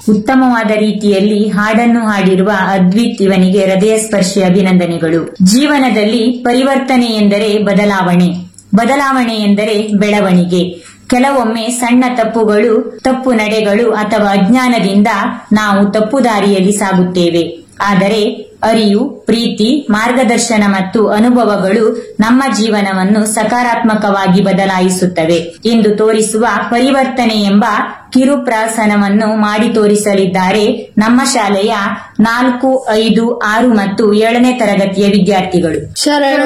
ಉತ್ತಮವಾದ ರೀತಿಯಲ್ಲಿ ಹಾಡನ್ನು ಹಾಡಿರುವ ಅದ್ವಿತ್ ಇವನಿಗೆ ಹೃದಯ ಸ್ಪರ್ಶಿ ಅಭಿನಂದನೆಗಳು ಜೀವನದಲ್ಲಿ ಪರಿವರ್ತನೆ ಎಂದರೆ ಬದಲಾವಣೆ ಬದಲಾವಣೆ ಎಂದರೆ ಬೆಳವಣಿಗೆ ಕೆಲವೊಮ್ಮೆ ಸಣ್ಣ ತಪ್ಪುಗಳು ತಪ್ಪು ನಡೆಗಳು ಅಥವಾ ಅಜ್ಞಾನದಿಂದ ನಾವು ತಪ್ಪು ದಾರಿಯಲ್ಲಿ ಸಾಗುತ್ತೇವೆ ಆದರೆ ಅರಿವು ಪ್ರೀತಿ ಮಾರ್ಗದರ್ಶನ ಮತ್ತು ಅನುಭವಗಳು ನಮ್ಮ ಜೀವನವನ್ನು ಸಕಾರಾತ್ಮಕವಾಗಿ ಬದಲಾಯಿಸುತ್ತವೆ ಎಂದು ತೋರಿಸುವ ಪರಿವರ್ತನೆ ಎಂಬ ಕಿರುಪ್ರಾಸನವನ್ನು ಮಾಡಿ ತೋರಿಸಲಿದ್ದಾರೆ ನಮ್ಮ ಶಾಲೆಯ ನಾಲ್ಕು ಐದು ಆರು ಮತ್ತು ಏಳನೇ ತರಗತಿಯ ವಿದ್ಯಾರ್ಥಿಗಳು ಶರಣ